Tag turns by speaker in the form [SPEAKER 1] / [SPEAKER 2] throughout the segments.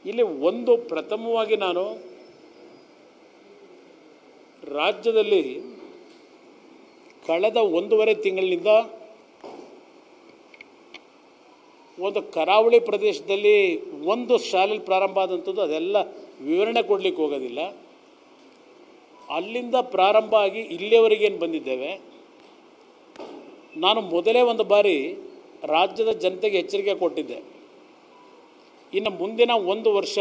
[SPEAKER 1] ಇಲ್ಲಿ ಒಂದು ಪ್ರಥಮವಾಗಿ ನಾನು ರಾಜ್ಯದಲ್ಲಿ ಕಳೆದ ಒಂದೂವರೆ ತಿಂಗಳಿನಿಂದ ಒಂದು ಕರಾವಳಿ ಪ್ರದೇಶದಲ್ಲಿ ಒಂದು ಶಾಲೆಯಲ್ಲಿ ಪ್ರಾರಂಭ ಆದಂಥದ್ದು ಅದೆಲ್ಲ ವಿವರಣೆ ಕೊಡಲಿಕ್ಕೆ ಹೋಗೋದಿಲ್ಲ ಅಲ್ಲಿಂದ ಪ್ರಾರಂಭ ಆಗಿ ಇಲ್ಲಿಯವರೆಗೇನು ಬಂದಿದ್ದೇವೆ ನಾನು ಮೊದಲೇ ಒಂದು ಬಾರಿ ರಾಜ್ಯದ ಜನತೆಗೆ ಎಚ್ಚರಿಕೆ ಕೊಟ್ಟಿದ್ದೆ ಇನ್ನು ಮುಂದಿನ ಒಂದು ವರ್ಷ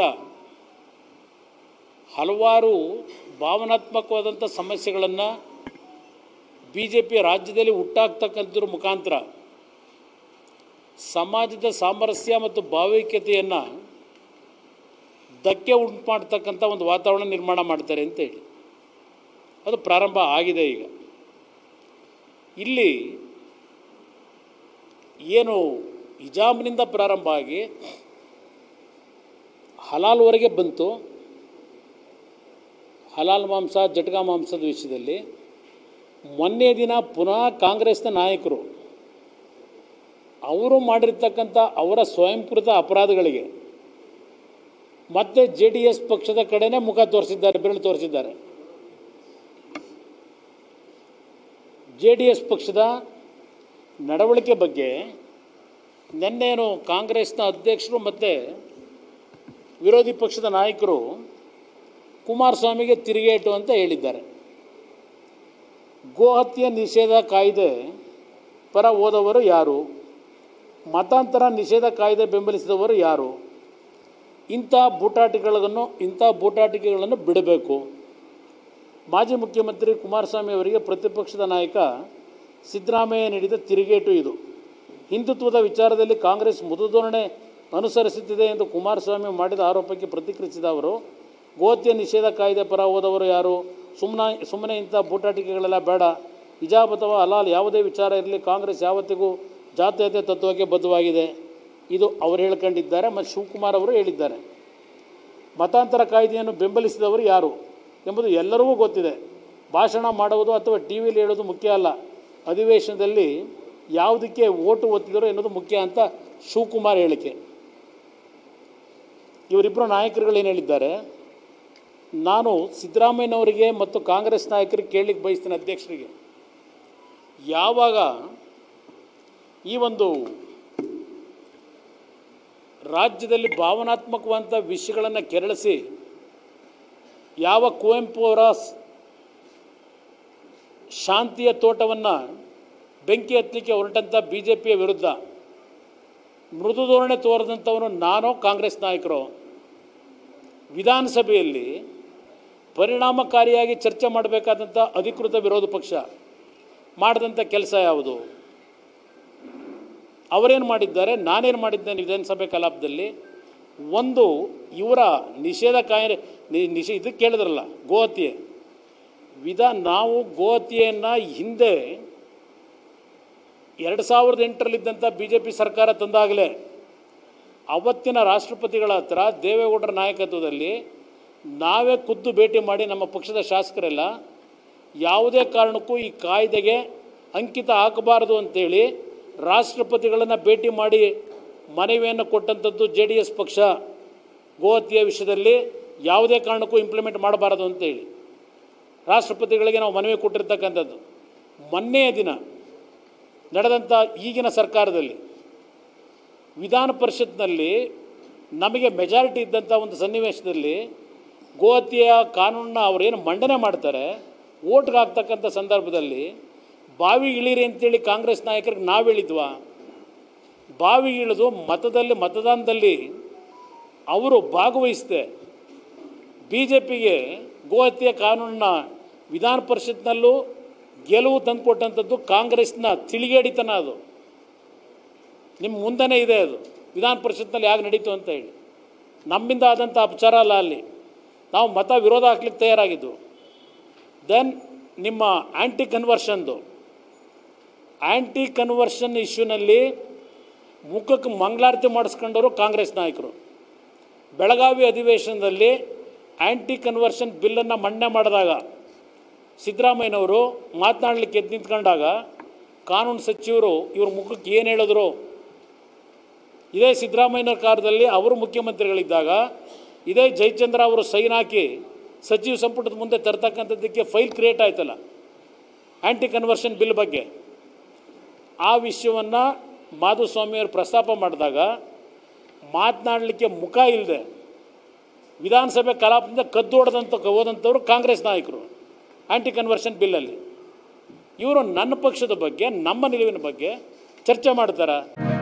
[SPEAKER 1] ಹಲವಾರು ಭಾವನಾತ್ಮಕವಾದಂಥ ಸಮಸ್ಯೆಗಳನ್ನು ಬಿ ಜೆ ಪಿ ರಾಜ್ಯದಲ್ಲಿ ಹುಟ್ಟಾಕ್ತಕ್ಕಂಥದ್ರ ಮುಖಾಂತರ ಸಮಾಜದ ಸಾಮರಸ್ಯ ಮತ್ತು ಭಾವೈಕ್ಯತೆಯನ್ನು ಧಕ್ಕೆ ಉಂಟು ಮಾಡ್ತಕ್ಕಂಥ ಒಂದು ವಾತಾವರಣ ನಿರ್ಮಾಣ ಮಾಡ್ತಾರೆ ಅಂತೇಳಿ ಅದು ಪ್ರಾರಂಭ ಆಗಿದೆ ಈಗ ಇಲ್ಲಿ ಏನು ಹಿಜಾಬ್ನಿಂದ ಪ್ರಾರಂಭ ಆಗಿ ಹಲಾಲ್ವರೆಗೆ ಬಂತು ಹಲಾಲ್ ಮಾಂಸ ಜಟ್ಕಾ ಮಾಂಸದ ವಿಷಯದಲ್ಲಿ ಮೊನ್ನೆ ದಿನ ಪುನಃ ಕಾಂಗ್ರೆಸ್ನ ನಾಯಕರು ಅವರು ಮಾಡಿರ್ತಕ್ಕಂಥ ಅವರ ಸ್ವಯಂಕೃತ ಅಪರಾಧಗಳಿಗೆ ಮತ್ತೆ ಜೆ ಡಿ ಎಸ್ ಪಕ್ಷದ ಕಡೆನೇ ಮುಖ ತೋರಿಸಿದ್ದಾರೆ ಬೆರಳು ತೋರಿಸಿದ್ದಾರೆ ಜೆ ಡಿ ಎಸ್ ಪಕ್ಷದ ನಡವಳಿಕೆ ಬಗ್ಗೆ ನಿನ್ನೇನು ಕಾಂಗ್ರೆಸ್ನ ಅಧ್ಯಕ್ಷರು ಮತ್ತು ವಿರೋಧಿ ಪಕ್ಷದ ನಾಯಕರು ಕುಮಾರಸ್ವಾಮಿಗೆ ತಿರುಗೇಟು ಅಂತ ಹೇಳಿದ್ದಾರೆ ಗೋಹತ್ಯೆ ನಿಷೇಧ ಕಾಯ್ದೆ ಪರ ಹೋದವರು ಯಾರು ಮತಾಂತರ ನಿಷೇಧ ಕಾಯ್ದೆ ಬೆಂಬಲಿಸಿದವರು ಯಾರು ಇಂಥ ಬೂಟಾಟಿಗಳನ್ನು ಇಂಥ ಬೂಟಾಟಿಕೆಗಳನ್ನು ಬಿಡಬೇಕು ಮಾಜಿ ಮುಖ್ಯಮಂತ್ರಿ ಕುಮಾರಸ್ವಾಮಿ ಅವರಿಗೆ ಪ್ರತಿಪಕ್ಷದ ನಾಯಕ ಸಿದ್ದರಾಮಯ್ಯ ನೀಡಿದ ತಿರುಗೇಟು ಇದು ಹಿಂದುತ್ವದ ವಿಚಾರದಲ್ಲಿ ಕಾಂಗ್ರೆಸ್ ಮೃದುಧೋರಣೆ ಅನುಸರಿಸುತ್ತಿದೆ ಎಂದು ಕುಮಾರಸ್ವಾಮಿ ಮಾಡಿದ ಆರೋಪಕ್ಕೆ ಪ್ರತಿಕ್ರಿಯಿಸಿದ ಅವರು ಗೋಹತ್ಯೆ ನಿಷೇಧ ಕಾಯ್ದೆ ಪರ ಹೋದವರು ಯಾರು ಸುಮ್ಮನೆ ಸುಮ್ಮನೆ ಇಂಥ ಬೂಟಾಟಿಕೆಗಳೆಲ್ಲ ಬೇಡ ಹಿಜಾಬ್ ಅಥವಾ ಹಲಾಲ್ ಯಾವುದೇ ವಿಚಾರ ಇರಲಿ ಕಾಂಗ್ರೆಸ್ ಯಾವತ್ತಿಗೂ ಜಾತ್ಯತೆ ತತ್ವಕ್ಕೆ ಬದ್ಧವಾಗಿದೆ ಇದು ಅವರು ಹೇಳ್ಕೊಂಡಿದ್ದಾರೆ ಮತ್ತು ಶಿವಕುಮಾರ್ ಅವರು ಹೇಳಿದ್ದಾರೆ ಮತಾಂತರ ಕಾಯ್ದೆಯನ್ನು ಬೆಂಬಲಿಸಿದವರು ಯಾರು ಎಂಬುದು ಎಲ್ಲರಿಗೂ ಗೊತ್ತಿದೆ ಭಾಷಣ ಮಾಡುವುದು ಅಥವಾ ಟಿ ವಿಲಿ ಹೇಳೋದು ಮುಖ್ಯ ಅಲ್ಲ ಅಧಿವೇಶನದಲ್ಲಿ ಯಾವುದಕ್ಕೆ ಓಟು ಒತ್ತಿದರು ಎನ್ನುವುದು ಮುಖ್ಯ ಅಂತ ಶಿವಕುಮಾರ್ ಹೇಳಿಕೆ ಇವರಿಬ್ಬರು ನಾಯಕರುಗಳು ಏನು ಹೇಳಿದ್ದಾರೆ ನಾನು ಸಿದ್ದರಾಮಯ್ಯನವರಿಗೆ ಮತ್ತು ಕಾಂಗ್ರೆಸ್ ನಾಯಕರಿಗೆ ಕೇಳಲಿಕ್ಕೆ ಬಯಸ್ತೀನಿ ಅಧ್ಯಕ್ಷರಿಗೆ ಯಾವಾಗ ಈ ಒಂದು ರಾಜ್ಯದಲ್ಲಿ ಭಾವನಾತ್ಮಕವಾದಂಥ ವಿಷಯಗಳನ್ನು ಕೆರಳಿಸಿ ಯಾವ ಕುವೆಂಪು ಅವರ ಸ್- ಶಾಂತಿಯ ತೋಟವನ್ನು ಬೆಂಕಿ ಹತ್ತಲಿಕ್ಕೆ ಹೊರಟಂಥ ಬಿ ಜೆ ಪಿಯ ವಿರುದ್ಧ ಮೃದು ಧೋರಣೆ ತೋರದಂಥವನು ನಾನು ಕಾಂಗ್ರೆಸ್ ನಾಯಕರು ವಿಧಾನಸಭೆಯಲ್ಲಿ ಪರಿಣಾಮಕಾರಿಯಾಗಿ ಚರ್ಚೆ ಮಾಡಬೇಕಾದಂಥ ಅಧಿಕೃತ ವಿರೋಧ ಪಕ್ಷ ಮಾಡಿದಂಥ ಕೆಲಸ ಯಾವುದು ಅವರೇನು ಮಾಡಿದ್ದಾರೆ ನಾನೇನು ಮಾಡಿದ್ದೇನೆ ವಿಧಾನಸಭೆ ಕಲಾಪದಲ್ಲಿ ಒಂದು ಇವರ ನಿಷೇಧ ಕಾಯ್ದೆ ನಿ- ನಿಷೇ ಇದಕ್ಕೆ ಕೇಳಿದ್ರಲ್ಲ ಗೋಹತ್ಯೆ ವಿಧಾ ನಾವು ಗೋಹತ್ಯೆಯನ್ನು ಹಿಂದೆ ಎರಡು ಸಾವಿರದ ಎಂಟರಲ್ಲಿದ್ದಂಥ ಬಿ ಜೆ ಪಿ ಸರ್ಕಾರ ತಂದಾಗಲೇ ಅವತ್ತಿನ ರಾಷ್ಟ್ರಪತಿಗಳ ಹತ್ರ ದೇವೇಗೌಡರ ನಾಯಕತ್ವದಲ್ಲಿ ನಾವೇ ಖುದ್ದು ಭೇಟಿ ಮಾಡಿ ನಮ್ಮ ಪಕ್ಷದ ಶಾಸಕರೆಲ್ಲ ಯಾವುದೇ ಕಾರಣಕ್ಕೂ ಈ ಕಾಯ್ದೆಗೆ ಅಂಕಿತ ಹಾಕಬಾರದು ಅಂತೇಳಿ ರಾಷ್ಟ್ರಪತಿಗಳನ್ನು ಭೇಟಿ ಮಾಡಿ ಮನವಿಯನ್ನು ಕೊಟ್ಟಂಥದ್ದು ಜೆ ಡಿ ಎಸ್ ಪಕ್ಷ ಗೋಹತ್ಯೆಯ ವಿಷಯದಲ್ಲಿ ಯಾವುದೇ ಕಾರಣಕ್ಕೂ ಇಂಪ್ಲಿಮೆಂಟ್ ಮಾಡಬಾರದು ಅಂತೇಳಿ ರಾಷ್ಟ್ರಪತಿಗಳಿಗೆ ನಾವು ಮನವಿ ಕೊಟ್ಟಿರ್ತಕ್ಕಂಥದ್ದು ಮೊನ್ನೆಯ ದಿನ ನಡೆದಂಥ ಈಗಿನ ಸರ್ಕಾರದಲ್ಲಿ ವಿಧಾನ ಪರಿಷತ್ನಲ್ಲಿ ನಮಗೆ ಮೆಜಾರಿಟಿ ಇದ್ದಂಥ ಒಂದು ಸನ್ನಿವೇಶದಲ್ಲಿ ಗೋಹತ್ಯೆಯ ಕಾನೂನನ್ನ ಅವರೇನು ಮಂಡನೆ ಮಾಡ್ತಾರೆ ಓಟ್ಗೆ ಹಾಕ್ತಕ್ಕಂಥ ಸಂದರ್ಭದಲ್ಲಿ ಬಾವಿ ಇಳೀರಿ ಅಂತೇಳಿ ಕಾಂಗ್ರೆಸ್ ನಾಯಕರಿಗೆ ನಾವು ಹೇಳಿದ್ವಾ ಬಾವಿ ಇಳಿದು ಮತದಲ್ಲಿ ಮತದಾನದಲ್ಲಿ ಅವರು ಭಾಗವಹಿಸದೆ ಬಿ ಜೆ ಪಿಗೆ ಗೋಹತ್ಯೆ ಕಾನೂನನ್ನ ವಿಧಾನ ಪರಿಷತ್ನಲ್ಲೂ ಗೆಲುವು ತಂದುಕೊಟ್ಟಂಥದ್ದು ಕಾಂಗ್ರೆಸ್ನ ತಿಳಿಗೇಡಿತನ ಅದು ನಿಮ್ಮ ಮುಂದೆನೇ ಇದೆ ಅದು ವಿಧಾನ ಪರಿಷತ್ನಲ್ಲಿ ಯಾಕೆ ನಡೀತು ಅಂತ ಹೇಳಿ ನಮ್ಮಿಂದ ಆದಂಥ ಅಪಚಾರ ಅಲ್ಲ ಅಲ್ಲಿ ನಾವು ಮತ ವಿರೋಧ ಹಾಕ್ಲಿಕ್ಕೆ ತಯಾರಾಗಿದ್ದು ದೆನ್ ನಿಮ್ಮ ಆ್ಯಂಟಿ ಕನ್ವರ್ಷನ್ದು ಆ್ಯಂಟಿ ಕನ್ವರ್ಷನ್ ಇಶ್ಯೂನಲ್ಲಿ ಮುಖಕ್ಕೆ ಮಂಗಳಾರತಿ ಮಾಡಿಸ್ಕೊಂಡವರು ಕಾಂಗ್ರೆಸ್ ನಾಯಕರು ಬೆಳಗಾವಿ ಅಧಿವೇಶನದಲ್ಲಿ ಆ್ಯಂಟಿ ಕನ್ವರ್ಷನ್ ಬಿಲ್ಲನ್ನು ಮಂಡನೆ ಮಾಡಿದಾಗ ಸಿದ್ದರಾಮಯ್ಯನವರು ಮಾತನಾಡಲಿಕ್ಕೆ ಎದ್ದು ನಿಂತ್ಕೊಂಡಾಗ ಕಾನೂನು ಸಚಿವರು ಇವ್ರ ಮುಖಕ್ಕೆ ಏನು ಹೇಳಿದ್ರು ಇದೇ ಸಿದ್ದರಾಮಯ್ಯನವ್ರ ಕಾಲದಲ್ಲಿ ಅವರು ಮುಖ್ಯಮಂತ್ರಿಗಳಿದ್ದಾಗ ಇದೇ ಜಯಚಂದ್ರ ಅವರು ಸೈನ್ ಹಾಕಿ ಸಚಿವ ಸಂಪುಟದ ಮುಂದೆ ತರ್ತಕ್ಕಂಥದ್ದಕ್ಕೆ ಫೈಲ್ ಕ್ರಿಯೇಟ್ ಆಯ್ತಲ್ಲ ಆ್ಯಂಟಿ ಕನ್ವರ್ಷನ್ ಬಿಲ್ ಬಗ್ಗೆ ಆ ವಿಷಯವನ್ನು ಮಾಧುಸ್ವಾಮಿಯವರು ಪ್ರಸ್ತಾಪ ಮಾಡಿದಾಗ ಮಾತನಾಡಲಿಕ್ಕೆ ಮುಖ ಇಲ್ಲದೆ ವಿಧಾನಸಭೆ ಕಲಾಪದಿಂದ ಕದ್ದು ಹೊಡೆದಂಥ ಹೋದಂಥವ್ರು ಕಾಂಗ್ರೆಸ್ ನಾಯಕರು ಆ್ಯಂಟಿ ಕನ್ವರ್ಷನ್ ಬಿಲ್ಲಲ್ಲಿ ಇವರು ನನ್ನ ಪಕ್ಷದ ಬಗ್ಗೆ ನಮ್ಮ ನಿಲುವಿನ ಬಗ್ಗೆ ಚರ್ಚೆ ಮಾಡ್ತಾರೆ